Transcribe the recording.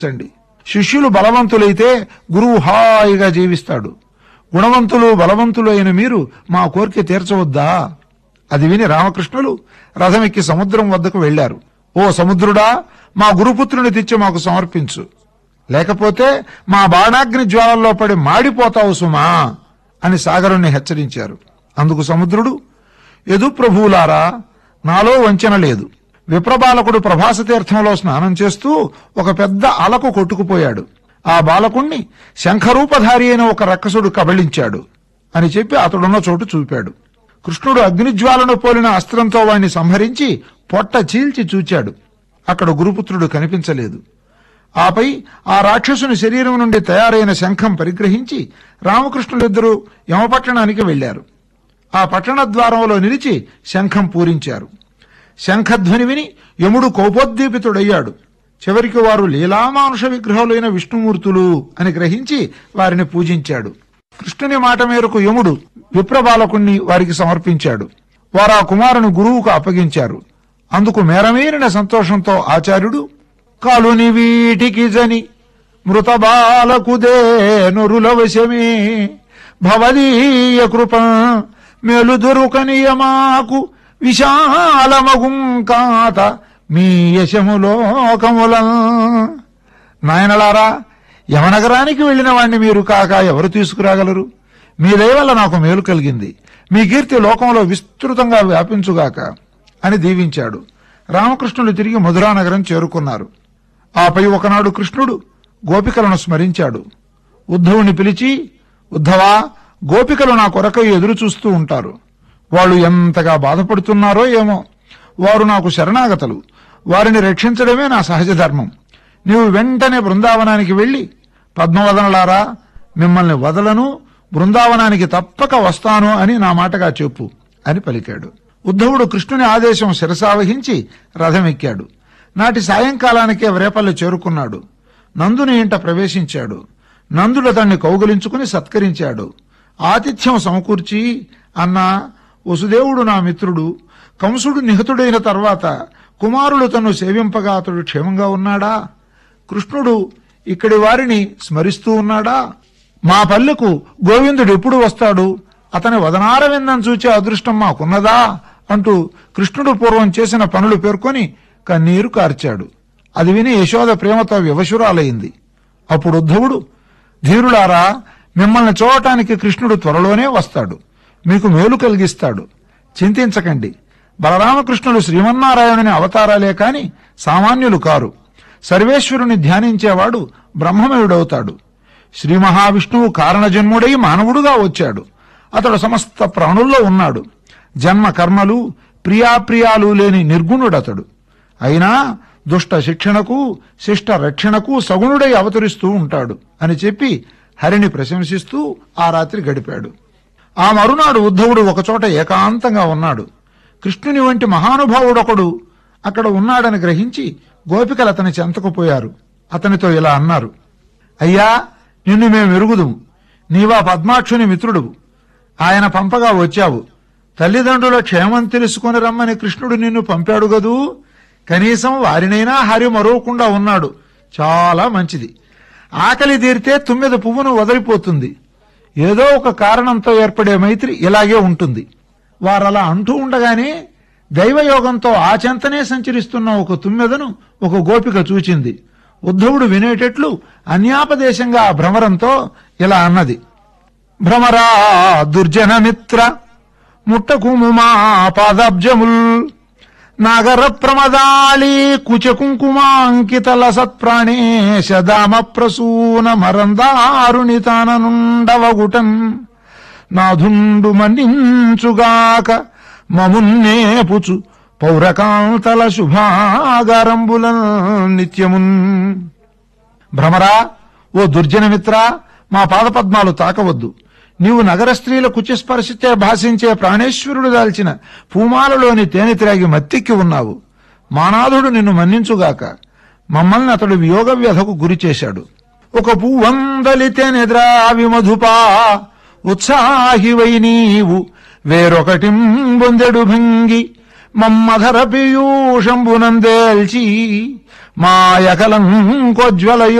చండి శిష్యులు బలవంతులైతే గురువు హాయిగా జీవిస్తాడు గుణవంతులు బలవంతులు అయిన మీరు మా కోరిక తీర్చవద్దా అది విని రామకృష్ణులు రథమెక్కి సముద్రం వద్దకు వెళ్లారు ఓ సముద్రుడా మా గురుపుత్రుని తెచ్చి మాకు సమర్పించు లేకపోతే మా బాణాగ్ని జ్వాలల్లో పడి మాడిపోతావు సుమా అని సాగరుణ్ణి హెచ్చరించారు అందుకు సముద్రుడు యదు ప్రభువులారా నాలో వంచన లేదు విప్రబాలకుడు ప్రభాస తీర్థంలో స్నానం చేస్తూ ఒక పెద్ద అలకు కొట్టుకుపోయాడు ఆ బాలకుణ్ణి శంఖరూపధారి అయిన ఒక రక్కసుడు కబళించాడు అని చెప్పి అతడున్న చోటు చూపాడు కృష్ణుడు అగ్నిజ్వాలను పోలిన అస్త్రంతో వాణ్ణి సంహరించి పొట్ట చీల్చి చూచాడు అక్కడ గురుపుత్రుడు కనిపించలేదు ఆపై ఆ రాక్షసుని శరీరం నుండి తయారైన శంఖం పరిగ్రహించి రామకృష్ణులిద్దరూ యమపట్టణానికి వెళ్లారు ఆ పట్టణ ద్వారంలో నిలిచి శంఖం పూరించారు శంఖధ్వని విని యముడు కోపోద్దీపితుడయ్యాడు చివరికి వారు లీలామానుష విగ్రహాలైన విష్ణుమూర్తులు అని గ్రహించి వారిని పూజించాడు కృష్ణుని మాట మేరకు యముడు విప్రబాలకుణ్ణి వారికి సమర్పించాడు వారు ఆ కుమారుని గురువుకు అప్పగించారు అందుకు మేరమేరిన సంతోషంతో ఆచార్యుడు కాలుని వీటికి జని మృత బాలకుదే నొరుల వశమే భవదీయ కృప మేలు దొరుకనియమాకు విశాలమగుంకాత మీ యశములోకముల నాయనలారా యమనగరానికి వెళ్లిన వాణ్ణి మీరు కాక ఎవరు తీసుకురాగలరు మీ దయ వల్ల నాకు మేలు కలిగింది మీ కీర్తి లోకంలో విస్తృతంగా వ్యాపించుగాక అని దీవించాడు రామకృష్ణులు తిరిగి మధురానగరం చేరుకున్నారు ఆపై ఒకనాడు కృష్ణుడు గోపికలను స్మరించాడు ఉద్ధవుని పిలిచి ఉద్ధవా గోపికలు నా కొరకై ఎదురు చూస్తూ ఉంటారు వాళ్ళు ఎంతగా బాధపడుతున్నారో ఏమో వారు నాకు శరణాగతలు వారిని రక్షించడమే నా సహజ ధర్మం నీవు వెంటనే బృందావనానికి వెళ్లి పద్మవదనలారా మిమ్మల్ని వదలను బృందావనానికి తప్పక వస్తాను అని నా మాటగా చెప్పు అని పలికాడు ఉద్ధవుడు కృష్ణుని ఆదేశం శిరసావహించి రథమెక్కాడు నాటి సాయంకాలానికే వ్రేపల్లి చేరుకున్నాడు నందుని ఇంట ప్రవేశించాడు నందుడు అతన్ని కౌగులించుకుని సత్కరించాడు ఆతిథ్యం సమకూర్చి అన్నా వసుదేవుడు నా మిత్రుడు కంసుడు నిహతుడైన తర్వాత కుమారులు తను సేవింపగా అతడు క్షేమంగా ఉన్నాడా కృష్ణుడు ఇక్కడి వారిని స్మరిస్తూ ఉన్నాడా మా పల్లెకు గోవిందుడు ఎప్పుడు వస్తాడు అతని వదనార విందం చూచే అదృష్టం మాకున్నదా అంటూ కృష్ణుడు పూర్వం చేసిన పనులు పేర్కొని కన్నీరు కార్చాడు అది విని యశోద ప్రేమతో వివశురాలైంది అప్పుడు ఉద్ధవుడు ధీరులారా మిమ్మల్ని చూడటానికి కృష్ణుడు త్వరలోనే వస్తాడు మీకు మేలు కలిగిస్తాడు చింతించకండి బలరామకృష్ణులు శ్రీమన్నారాయణుని అవతారాలే కాని సామాన్యులు కారు సర్వేశ్వరుని ధ్యానించేవాడు బ్రహ్మమయుడవుతాడు శ్రీ మహావిష్ణువు కారణజన్ముడై మానవుడుగా వచ్చాడు అతడు సమస్త ప్రాణుల్లో ఉన్నాడు జన్మ కర్మలు ప్రియాప్రియాలు లేని నిర్గుణుడతడు అయినా దుష్ట శిక్షణకు శిష్ట రక్షణకు సగుణుడై అవతరిస్తూ ఉంటాడు అని చెప్పి హరిని ప్రశంసిస్తూ ఆ రాత్రి గడిపాడు ఆ మరునాడు ఉద్ధవుడు ఒకచోట ఏకాంతంగా ఉన్నాడు కృష్ణుని వంటి మహానుభావుడొకడు అక్కడ ఉన్నాడని గ్రహించి గోపికలు అతని చెంతకు పోయారు అతనితో ఇలా అన్నారు అయ్యా నిన్ను మేము ఎరుగుదుము నీవా పద్మాక్షుని మిత్రుడు ఆయన పంపగా వచ్చావు తల్లిదండ్రుల క్షేమం తెలుసుకొని రమ్మని కృష్ణుడు నిన్ను పంపాడు గదూ కనీసం వారినైనా హరి మరవకుండా ఉన్నాడు చాలా మంచిది ఆకలి తీరితే తుమ్మెద పువ్వును వదిలిపోతుంది ఏదో ఒక కారణంతో ఏర్పడే మైత్రి ఇలాగే ఉంటుంది వారలా అంటూ ఉండగానే దైవయోగంతో ఆ చెంతనే సంచరిస్తున్న ఒక తుమ్మెదను ఒక గోపిక చూచింది ఉద్ధవుడు వినేటట్లు అన్యాపదేశంగా ఆ భ్రమరంతో ఇలా అన్నది భ్రమరా దుర్జన మిత్ర ముట్టకుము మా పాదాబ్జముల్ నాగర ప్రమదాళి కుచ కుంకుమాంకితల సత్ప్రాణేశ దామ ప్రసూన మరందారుని తాననుండవగుటన్ నాధుండు మన్నించుగాక మమున్నేపుచు పౌరకాంతల శుభాగారంబుల నిత్యమున్ భ్రమరా ఓ దుర్జన మిత్ర మా పాదపద్మాలు తాకవద్దు నీవు నగర స్త్రీల కుచిస్పర్శితే భాషించే ప్రాణేశ్వరుడు దాల్చిన పూమాలలోని తేనె త్రాగి మత్తెక్కి ఉన్నావు మానాథుడు నిన్ను మన్నించుగాక మమ్మల్ని అతడు వియోగ వ్యధకు గురి చేశాడు ఒక పువ్వందలి తేనె ద్రావి మధుపా ఉత్సాహివై నీవు వేరొకటి బొందెడు భంగి మమ్మధర పీయూషంబునందేల్చి మాయకలం కొజ్వలయో